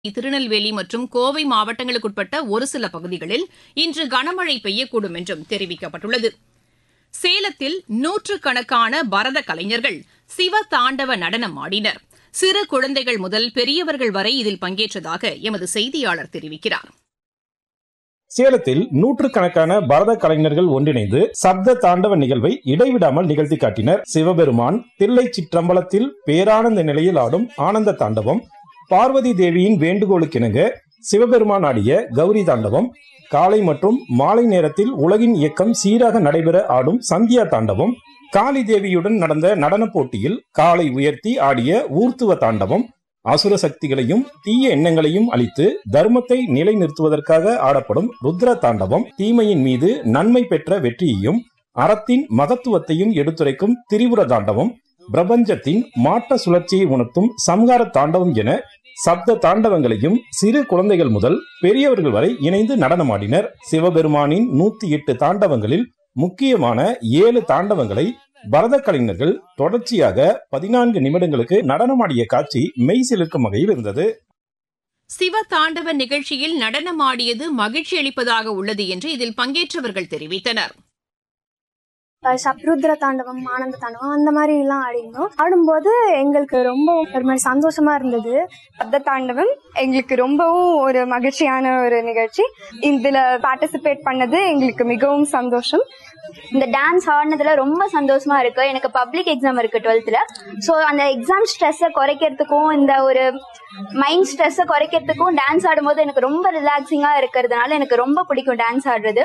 திருநெல்வேலி மற்றும் கோவை மாவட்டங்களுக்குட்பட்ட ஒரு சில பகுதிகளில் இன்று கனமழை பெய்யக்கூடும் என்றும் தெரிவிக்கப்பட்டுள்ளது சேலத்தில் நூற்றுக்கணக்கான பரத கலைஞர்கள் சிவ தாண்டவ நடனம் ஆடினர் சிறு குழந்தைகள் முதல் பெரியவர்கள் வரை இதில் பங்கேற்றதாக எமது செய்தியாளர் தெரிவிக்கிறார் சேலத்தில் நூற்றுக்கணக்கான பரத கலைஞர்கள் ஒன்றிணைந்து சப்த தாண்டவ நிகழ்வை இடைவிடாமல் நிகழ்த்தி காட்டினர் சிவபெருமான் தில்லை சிற்றம்பலத்தில் பேரானந்த நிலையில் ஆடும் ஆனந்த தாண்டவம் பார்வதி தேவியின் வேண்டுகோளுக்கிணங்க சிவபெருமான் ஆடிய கௌரி தாண்டவம் காலை மற்றும் மாலை நேரத்தில் உலகின் இயக்கம் சீராக நடைபெற ஆடும் சந்தியா தாண்டவம் காளி தேவியுடன் நடந்த நடனப் போட்டியில் காலை உயர்த்தி ஆடிய ஊர்த்துவ தாண்டவம் அசுர சக்திகளையும் தீய எண்ணங்களையும் அழித்து தர்மத்தை நிலைநிறுத்துவதற்காக ஆடப்படும் ருத்ர தாண்டவம் தீமையின் மீது நன்மை பெற்ற வெற்றியையும் அறத்தின் மகத்துவத்தையும் எடுத்துரைக்கும் திரிபுர தாண்டவம் பிரபஞ்சத்தின் மாற்ற சுழற்சியை உணர்த்தும் சம்ஹார தாண்டவம் என சப்த தாண்டவங்களையும் சிறு குழந்தைகள் முதல் பெரியவர்கள் வரை இணைந்து நடனமாடினர் சிவபெருமானின் நூத்தி எட்டு தாண்டவங்களில் முக்கியமான ஏழு தாண்டவங்களை பரத கலைஞர்கள் தொடர்ச்சியாக பதினான்கு நிமிடங்களுக்கு நடனமாடிய காட்சி மெய் சிலிர்க்கும் வகையில் இருந்தது சிவ தாண்டவ நிகழ்ச்சியில் நடனமாடியது மகிழ்ச்சி அளிப்பதாக உள்ளது என்று இதில் பங்கேற்றவர்கள் தெரிவித்தனர் சப்ருத்ர தாண்டவம் ஆனந்த தாண்டவம் அந்த மாதிரி எல்லாம் ஆடினோம் ஆடும்போது எங்களுக்கு ரொம்ப ஒரு மாதிரி சந்தோஷமா இருந்தது சப்த தாண்டவம் எங்களுக்கு ரொம்பவும் ஒரு மகிழ்ச்சியான ஒரு நிகழ்ச்சி இதுல பார்ட்டிசிபேட் பண்ணது எங்களுக்கு மிகவும் சந்தோஷம் இந்த டான்ஸ் ஆடினதுல ரொம்ப சந்தோஷமா இருக்கு எனக்கு பப்ளிக் எக்ஸாம் இருக்கு டுவெல்த்ல ஸோ அந்த எக்ஸாம் ஸ்ட்ரெஸ்ஸை குறைக்கிறதுக்கும் இந்த ஒரு மைண்ட் ஸ்ட்ரெஸ்ஸை குறைக்கிறதுக்கும் டான்ஸ் ஆடும்போது எனக்கு ரொம்ப ரிலாக்ஸிங்கா இருக்கிறதுனால எனக்கு ரொம்ப பிடிக்கும் டான்ஸ் ஆடுறது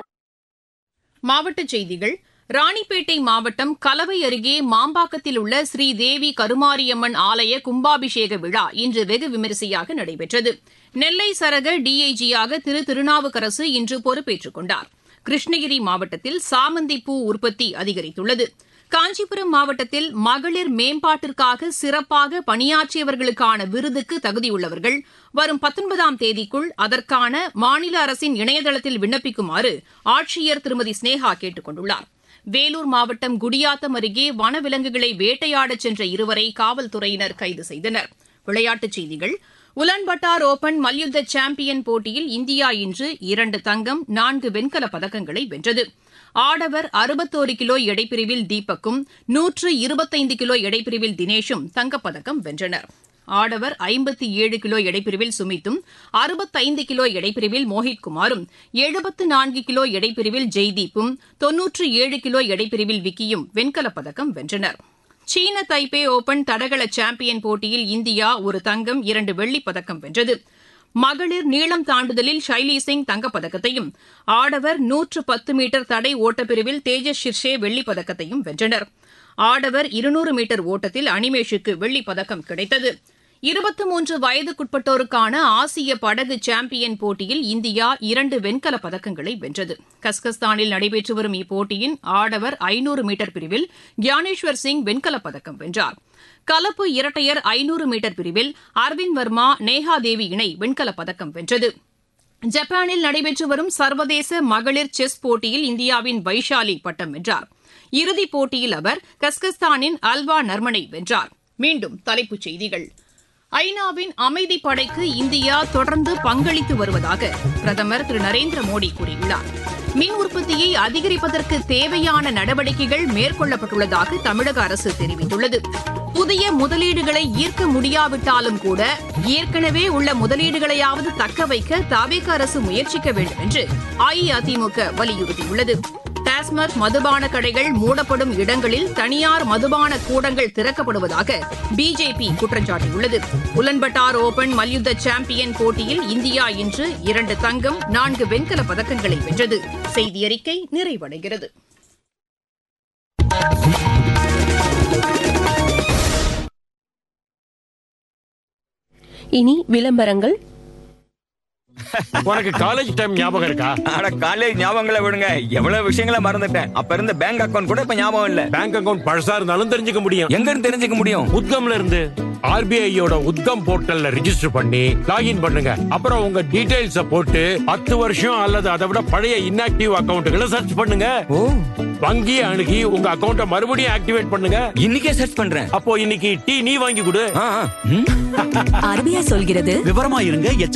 மாவட்டச் செய்திகள் ராணிப்பேட்டை மாவட்டம் கலவை அருகே மாம்பாக்கத்தில் உள்ள ஸ்ரீ தேவி கருமாரியம்மன் ஆலய கும்பாபிஷேக விழா இன்று வெகு விமரிசையாக நடைபெற்றது நெல்லை சரக டிஐஜியாக திரு திருநாவுக்கரசு இன்று பொறுப்பேற்றுக் கொண்டார் கிருஷ்ணகிரி மாவட்டத்தில் சாமந்தி பூ உற்பத்தி அதிகரித்துள்ளது காஞ்சிபுரம் மாவட்டத்தில் மகளிர் மேம்பாட்டிற்காக சிறப்பாக பணியாற்றியவர்களுக்கான விருதுக்கு தகுதியுள்ளவர்கள் வரும் பத்தொன்பதாம் தேதிக்குள் அதற்கான மாநில அரசின் இணையதளத்தில் விண்ணப்பிக்குமாறு ஆட்சியர் திருமதி ஸ்னேகா கேட்டுக் கொண்டுள்ளார் வேலூர் மாவட்டம் குடியாத்தம் அருகே வனவிலங்குகளை வேட்டையாடச் சென்ற இருவரை காவல்துறையினர் கைது செய்தனர் விளையாட்டுச் செய்திகள் உலன்பட்டார் ஓபன் மல்யுத்த சாம்பியன் போட்டியில் இந்தியா இன்று இரண்டு தங்கம் நான்கு வெண்கலப் பதக்கங்களை வென்றது ஆடவர் அறுபத்தோரு கிலோ எடைப்பிரிவில் தீபக்கும் நூற்று இருபத்தைந்து கிலோ எடைப்பிரிவில் தினேஷும் தங்கப்பதக்கம் வென்றனர் ஆடவர் ஐம்பத்தி ஏழு கிலோ எடைப்பிரிவில் சுமித்தும் அறுபத்தைந்து கிலோ எடைப்பிரிவில் மோஹித் குமாரும் எழுபத்து நான்கு கிலோ எடைப்பிரிவில் ஜெய்தீப்பும் தொன்னூற்று ஏழு கிலோ எடைப்பிரிவில் விக்கியும் வெண்கலப் பதக்கம் வென்றனர் சீன தைப்பே ஓபன் தடகள சாம்பியன் போட்டியில் இந்தியா ஒரு தங்கம் இரண்டு வெள்ளிப் பதக்கம் வென்றது மகளிர் நீளம் தாண்டுதலில் ஷைலி சிங் தங்கப்பதக்கத்தையும் ஆடவர் நூற்று பத்து மீட்டர் தடை ஓட்டப்பிரிவில் தேஜஸ் ஷிர்ஷே வெள்ளிப் பதக்கத்தையும் வென்றனர் ஆடவர் இருநூறு மீட்டர் ஓட்டத்தில் அனிமேஷுக்கு வெள்ளிப் பதக்கம் கிடைத்தது இருபத்தி மூன்று வயதுக்குட்பட்டோருக்கான ஆசிய படகு சாம்பியன் போட்டியில் இந்தியா இரண்டு வெண்கலப் பதக்கங்களை வென்றது கஸ்கஸ்தானில் நடைபெற்று வரும் இப்போட்டியின் ஆடவர் ஐநூறு மீட்டர் பிரிவில் கியானேஸ்வர் சிங் வெண்கலப் பதக்கம் வென்றார் கலப்பு இரட்டையர் ஐநூறு மீட்டர் பிரிவில் அரவிந்த் வர்மா நேஹா தேவி இணை வெண்கலப் பதக்கம் வென்றது ஜப்பானில் நடைபெற்று வரும் சர்வதேச மகளிர் செஸ் போட்டியில் இந்தியாவின் வைஷாலி பட்டம் வென்றார் இறுதிப் போட்டியில் அவர் கஸ்கஸ்தானின் அல்வா நர்மனை வென்றார் மீண்டும் தலைப்புச் செய்திகள் ஐநாவின் அமைதி படைக்கு இந்தியா தொடர்ந்து பங்களித்து வருவதாக பிரதமர் திரு நரேந்திர மோடி கூறியுள்ளார் மின் உற்பத்தியை அதிகரிப்பதற்கு தேவையான நடவடிக்கைகள் மேற்கொள்ளப்பட்டுள்ளதாக தமிழக அரசு தெரிவித்துள்ளது புதிய முதலீடுகளை ஈர்க்க முடியாவிட்டாலும் கூட ஏற்கனவே உள்ள முதலீடுகளையாவது தக்க வைக்க தவிக அரசு முயற்சிக்க வேண்டும் என்று அஇஅதிமுக வலியுறுத்தியுள்ளது டாஸ்மாக் மதுபான கடைகள் மூடப்படும் இடங்களில் தனியார் மதுபான கூடங்கள் திறக்கப்படுவதாக பிஜேபி குற்றம் சாட்டியுள்ளது உலன்பட்டார் ஓபன் மல்யுத்த சாம்பியன் போட்டியில் இந்தியா இன்று இரண்டு தங்கம் நான்கு வெண்கல பதக்கங்களை வென்றது செய்தியறிக்கை நிறைவடைகிறது இனி விளம்பரங்கள் உனக்கு காலேஜ் டைம் ஞாபகம் இருக்கா ஆனா காலேஜ் ஞாபகங்களை விடுங்க எவ்வளவு விஷயங்களை மறந்துட்டேன் அப்ப இருந்த பேங்க் அக்கவுண்ட் கூட இப்ப ஞாபகம் இல்ல பேங்க் அக்கவுண்ட் பழசா இருந்தாலும் தெரிஞ்சுக்க முடியும் எங்க இருந்து தெரிஞ்சுக்க முடியும் உத்கம்ல இருந்து ஆர்பிஐயோட உத்கம் போர்ட்டல்ல ரிஜிஸ்டர் பண்ணி லாகின் பண்ணுங்க அப்புறம் உங்க டீடைல்ஸ போட்டு பத்து வருஷம் அல்லது அதை விட பழைய இன்ஆக்டிவ் அக்கவுண்ட்களை சர்ச் பண்ணுங்க ஓ வங்கி அணுகி உங்க அக்கவுண்ட மறுபடியும் ஆக்டிவேட் பண்ணுங்க இன்னைக்கே சர்ச் பண்றேன் அப்போ இன்னைக்கு டீ நீ வாங்கி கொடு ஆ, ஆ. ம். ஆர்பிஐ சொல்கிறது விவரமா இருங்க